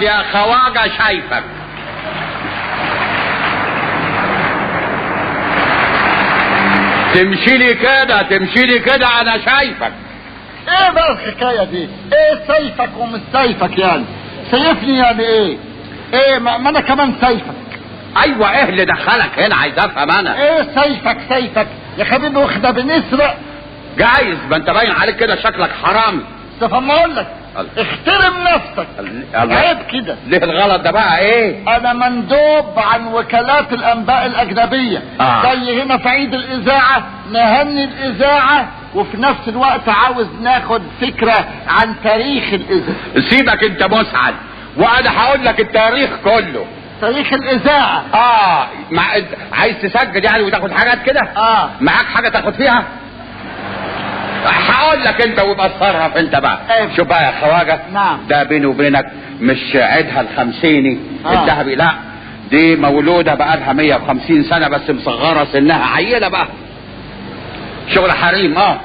يا خواجه شايفك تمشي لي كده تمشي لي كده انا شايفك ايه بقى الحكاية دي ايه سيفك ومش سيفك يعني سيفني يعني ايه ايه ما, ما انا كمان سيفك ايوه ايه اللي دخلك هنا عايز افهم انا ايه سيفك سيفك يا حبيبي واحنا بنسرق جايز ما انت باين عليك كده شكلك حرامي بس اما اقول لك الله. احترم نفسك الله. عيب كده ليه الغلط ده بقى ايه انا مندوب عن وكالات الانباء الاجنبيه آه. زي هنا في عيد الاذاعه نهني الاذاعه وفي نفس الوقت عاوز ناخد فكره عن تاريخ الاذاعه سيبك انت مسعد وانا هقول لك التاريخ كله تاريخ الاذاعه اه مع... عايز تسجل يعني وتاخد حاجات كده اه معاك حاجه تاخد فيها هقول لك انت ويبقى اتصرف انت بقى ايه. شوف بقى يا خواجه نعم. ده بيني وبينك مش عيدها الخمسيني آه. الذهبي لا دي مولوده بقى لها 150 سنه بس مصغره سنها عيله بقى شغل حريم اه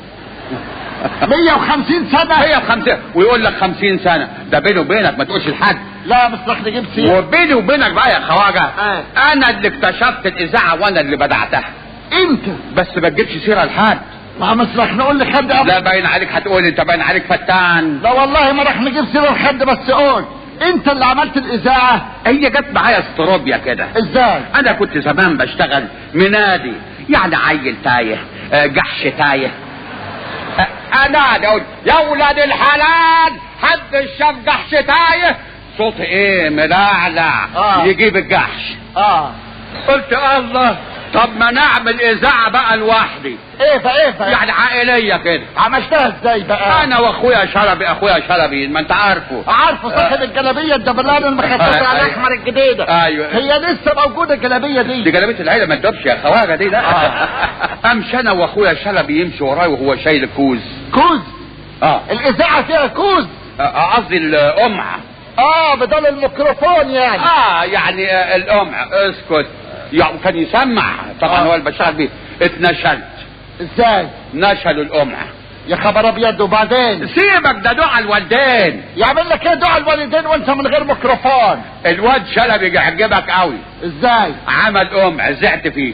150 سنه هي بخمسين ويقول لك 50 سنه ده بيني وبينك ما تقولش لحد لا بس رح نجيب سيره وبيني وبينك بقى يا خواجه آه. انا اللي اكتشفت الاذاعه وانا اللي بدعتها انت بس ما تجيبش سيره لحد ما مش رح نقول لحد أبدا. لا باين عليك هتقول انت باين عليك فتان لا والله ما رح نجيب سيره لحد بس قول انت اللي عملت الاذاعه هي جت معايا استروبيا كده ازاي انا كنت زمان بشتغل منادي يعني عيل تايه آه، جحش تايه آه، انا اقول يا ولاد الحلال حد شاف جحش تايه صوت ايه ملعلع آه. يجيب الجحش اه قلت الله طب ما نعمل اذاعه بقى لوحدي ايه بقى ايه بقى يعني عائليه كده عملتها ازاي بقى انا واخويا شلبي اخويا شلبي ما انت عارفه عارفه صاحب الجلابيه الدبلان المخففه على الاحمر الجديده ايوه هي لسه موجوده الجلابيه دي دي جلابيه العيله ما تدوبش يا خواجه دي لا امشي انا واخويا شلبي يمشي وراي وهو شايل الكوز كوز اه الاذاعه فيها كوز آه، قصدي القمعه اه بدل الميكروفون يعني اه يعني آه، القمع اسكت يعني كان يسمع طبعا آه. هو اللي بشتغل بيه اتنشلت ازاي نشلوا القمع يا خبر ابيض وبعدين سيبك ده دعاء الوالدين يعمل لك ايه دعاء الوالدين وانت من غير ميكروفون الواد شلبي يعجبك قوي ازاي عمل قمع زعت فيه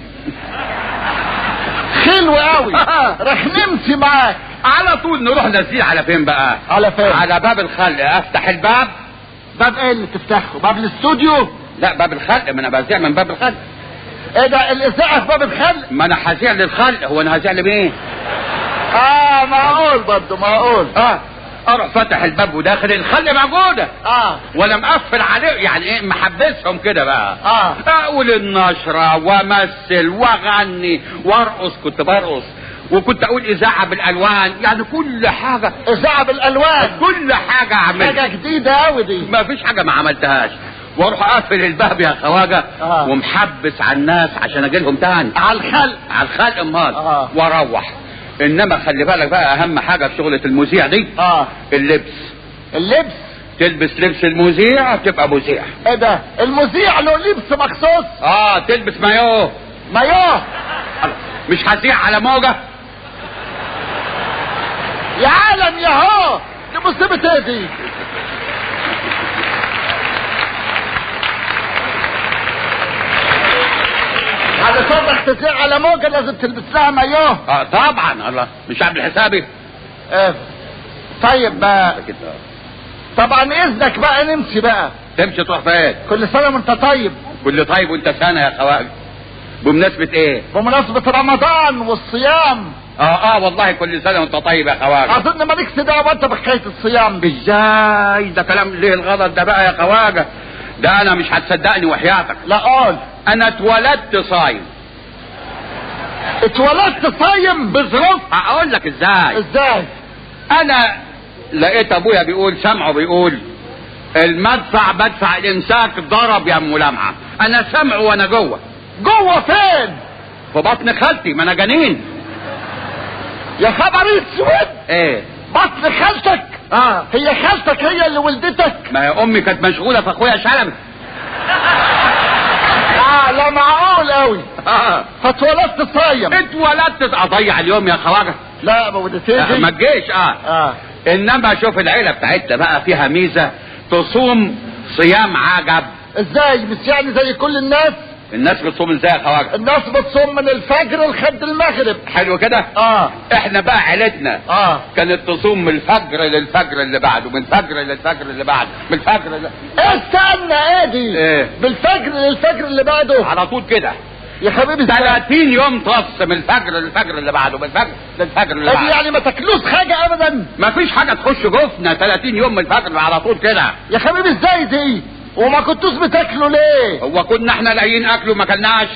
حلو قوي رح نمشي معاك على طول نروح نزيل على فين بقى على فين على باب الخلق افتح الباب باب ايه اللي تفتحه باب الاستوديو لا باب الخلق ما انا بذيع من باب الخلق ايه ده الاذاعه في باب الخلق ما انا هذيع للخلق هو انا هذيع لمين اه معقول برضه معقول اه اروح فتح الباب وداخل الخلق موجوده اه ولا مقفل عليه يعني ايه محبسهم كده بقى اه اقول النشرة وامثل واغني وارقص كنت برقص وكنت اقول اذاعة بالالوان يعني كل حاجة اذاعه بالالوان كل حاجة اعملها حاجه جديده قوي دي ما فيش حاجة ما عملتهاش واروح اقفل الباب يا خواجة آه. ومحبس على الناس عشان اجي لهم تاني على الخلق على الخلق امال آه. واروح انما خلي بالك بقى اهم حاجة في شغلة المذيع دي اه اللبس اللبس تلبس لبس المذيع تبقى مذيع ايه ده المذيع له لبس مخصوص اه تلبس مايوه مايوه مش هذيع على موجة يا عالم يا هو دي مصيبه ايه دي على صدق تذيع على موجه لازم تلبس لها مايوه اه طبعا الله مش عامل حسابي ايه طيب آه، طبعا اذنك بقى نمشي بقى تمشي تروح فين كل سنه وانت طيب كل طيب وانت سنة يا خواجه بمناسبة ايه بمناسبه رمضان والصيام اه اه والله كل سنة وانت طيب يا خواجه اظن مالكش دعوه انت بحكايه الصيام دي ازاي ده كلام ليه الغلط ده بقى يا خواجه ده انا مش هتصدقني وحياتك لا قول انا اتولدت صايم اتولدت صايم بظروف اقول لك ازاي ازاي انا لقيت ابويا بيقول سمعه بيقول المدفع بدفع الامساك ضرب يا ام لمعه انا سامعه وانا جوه جوه فين في بطن خالتي ما انا جنين يا خبر اسود ايه بطن خالتك اه هي خالتك هي اللي ولدتك ما هي امي كانت مشغوله في اخويا شلبي اه لا معقول قوي اه فاتولدت صايم اتولدت اضيع اليوم يا خواجه لا ما ولدتش آه، ما تجيش اه اه انما شوف العيله بتاعتنا بقى فيها ميزه تصوم صيام عجب ازاي مش يعني زي كل الناس الناس بتصوم ازاي يا خواجه الناس بتصوم من الفجر لحد المغرب حلو كده اه احنا بقى عيلتنا اه كانت تصوم من الفجر للفجر اللي بعده من الفجر للفجر اللي بعده من الفجر ل... استنى ايه دي ايه؟ بالفجر للفجر اللي بعده على طول كده يا حبيبي ازاي 30 يوم طص من الفجر للفجر اللي بعده من الفجر للفجر اللي ادي بعده يعني ما تاكلوش حاجه ابدا ما فيش حاجه تخش جوفنا 30 يوم من الفجر على طول كده يا حبيبي ازاي دي وما كنتوش بتاكلوا ليه هو كنا احنا لاقيين اكل وما كلناش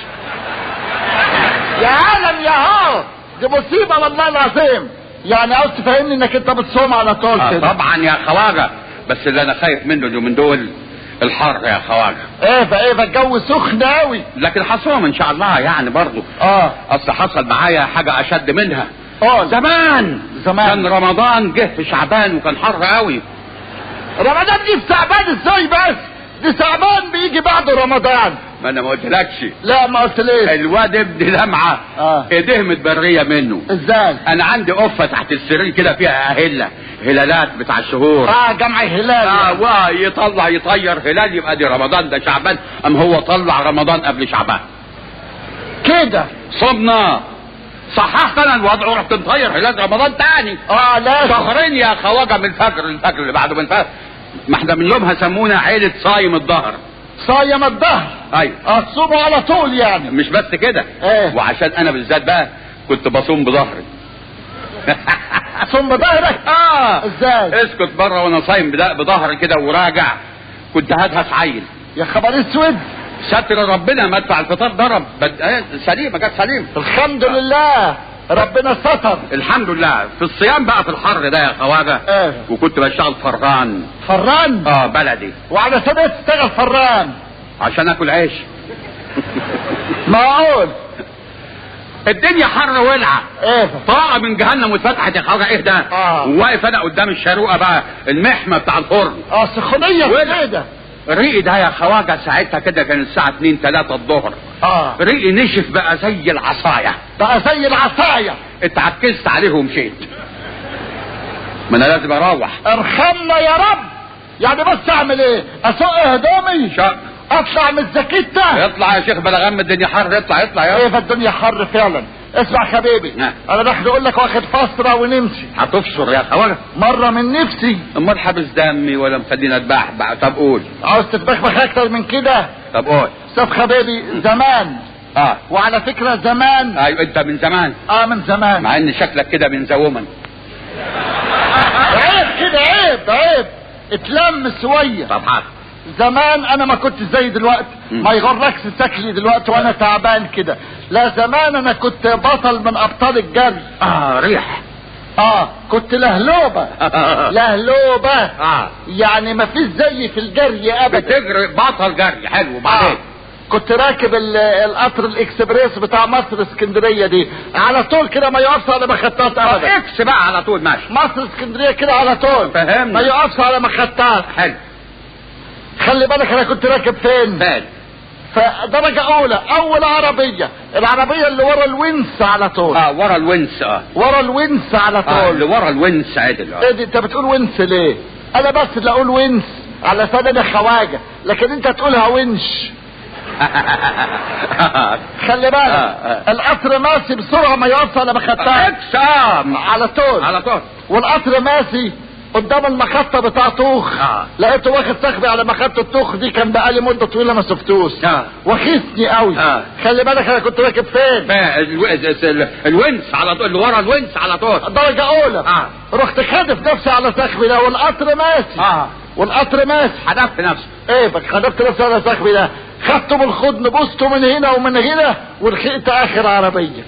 يا عالم يا هو دي مصيبه والله العظيم يعني عاوز تفهمني انك انت بتصوم على طول آه كده طبعا يا خواجه بس اللي انا خايف منه اليومين دول الحر يا خواجه ايه فايه فالجو سخن قوي لكن هصوم ان شاء الله يعني برضه اه اصل حصل معايا حاجه اشد منها اه زمان زمان. كان رمضان جه في شعبان وكان حر قوي رمضان دي في شعبان ازاي بس دي شعبان بيجي بعد رمضان ما انا ما قلتلكش لا ما قلت ليه الواد ابن لمعه اه. ايديه متبريه منه ازاي انا عندي قفه تحت السرير كده فيها اهله هلالات بتاع الشهور اه جمع هلال اه يعني. ويطلع يطير هلال يبقى دي رمضان ده شعبان ام هو طلع رمضان قبل شعبان كده صبنا صححت انا الوضع ورحت مطير هلال رمضان تاني اه لا شهرين يا خواجه من الفجر للفجر اللي بعده من الفجر ما احنا من يومها سمونا عيله صايم الظهر صايم الظهر ايوه اصوموا على طول يعني مش بس كده ايه؟ وعشان انا بالذات بقى كنت بصوم بظهري ثم ظهرك اه ازاي اسكت بره وانا صايم بدا- بظهري كده وراجع كنت هدهس عيل يا خبر اسود ستر ربنا مدفع الفطار ضرب بد... آه، سليمه كانت سليم الحمد لله ربنا ستر الحمد لله في الصيام بقى في الحر ده يا خواجه ايه وكنت بشتغل فران فران اه بلدي وعلى سبيل تشتغل فران عشان اكل عيش معقول الدنيا حر ولعه ايه طاقه من جهنم واتفتحت يا خواجه ايه ده آه. وواقف انا قدام الشاروقه بقى المحمه بتاع الفرن اه سخونيه ولا. كده ريقي ده يا خواجه ساعتها كده كان الساعه 2 3 الظهر اه ريقي نشف بقى زي العصايه بقى زي العصايه اتعكست عليه ومشيت ما انا لازم اروح ارحمنا يا رب يعني بس اعمل ايه اسوق هدومي شق اطلع من الزكيتة اطلع يا شيخ بلغم الدنيا حر اطلع اطلع ايه يا فالدنيا حر فعلا اسمع حبيبي نعم. انا راح اقول لك واخد فسرة ونمشي هتفشر يا خواجه مرة من نفسي امال حابس دمي ولا مخليني اتبحبح طب قول عاوز تتبخبخ اكتر من كده طب قول استاذ حبيبي زمان اه وعلى فكرة زمان ايوه انت من زمان اه من زمان مع ان شكلك كده من زوما عيب كده عيب عيب اتلم شوية طب حاضر زمان انا ما كنت زي دلوقتي مم. ما يغركش شكلي دلوقتي وانا تعبان كده لا زمان انا كنت بطل من ابطال الجري اه ريح اه كنت لهلوبة لهلوبة اه يعني ما فيش زيي في الجري ابدا بتجري بطل جري حلو آه. وبعدين كنت راكب ال- القطر الاكسبريس بتاع مصر اسكندريه دي على طول كده ما يقفش على مخطات ابدا اكس بقى على طول ماشي مصر اسكندريه كده على طول فهمني. ما يقفش على مخطات حلو خلي بالك انا كنت راكب فين بال فدرجه اولى اول عربيه العربيه اللي ورا الونس على طول اه ورا الونس اه ورا الونس على اه اللي طول ورا الونس عدل ايه دي انت بتقول ونس ليه انا بس اللي اقول ونس على سنة انا خواجه لكن انت تقولها ونش خلي بالك آه، آه. القطر ماشي بسرعه ما يقفش على مخطات اكس اه على طول على طول والقطر ماشي قدام المخطه بتاع طوخ آه. لقيته واخد صاحبي على مخطه الطوخ دي كان بقالي مده طويله ما شفتوش آه. وخيسني قوي آه. خلي بالك انا كنت راكب فين ما- الو- ال- الونس على طول اللي ورا الونس على طول درجه اولى آه. رحت خادف نفسي على صاحبي ده والقطر ماشي اه والقطر ماشي حدفت نفسه ايه بك خدمت نفسي على صاحبي ده خدته بالخدن بوسته من هنا ومن هنا ولحقت اخر عربيه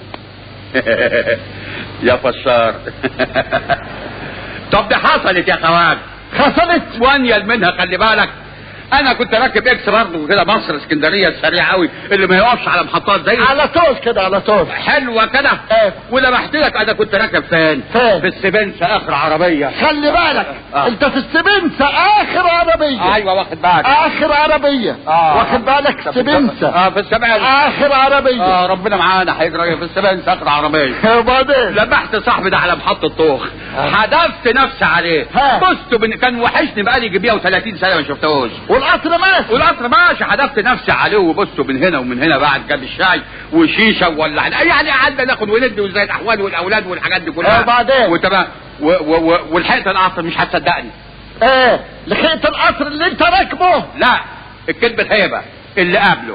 يا فشار طب دي حصلت يا خواج خسرت وانيل منها خلي بالك انا كنت راكب اكس برضه كده مصر اسكندريه السريع قوي اللي ما يقفش على محطات زي على طول كده على طول حلوه كده ايه ولمحت لك انا كنت راكب فين فين؟ في السبنسه اخر عربيه خلي بالك آه. انت في السبنسة اخر عربية ايوه واخد بالك اخر عربية آه. واخد بالك سبنسة اه في السبنسه اخر عربية اه ربنا معانا هيجري في السبنسه اخر عربيه وبعدين لمحت صاحبي ده على محطة طوخ آه. حدفت نفسي عليه ها. بصت بن... كان وحشني بقالي يجي 130 سنة ما شفتهوش والقطر والقطر ماشي والقطر ماشي حدفت نفسي عليه وبصوا من هنا ومن هنا بعد جاب الشاي وشيشه وولع يعني قعدنا ناخد وندي وزي الاحوال والاولاد والحاجات دي كلها آه، وبعدين؟ وتمام و- و- و- ولحقت القطر مش هتصدقني ايه لحقت القطر اللي انت راكبه لا الكذبة هيبة اللي قبله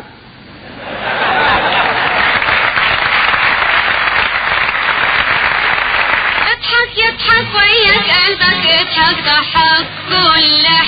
اضحك يضحك وياك قلبك اضحك ضحك كل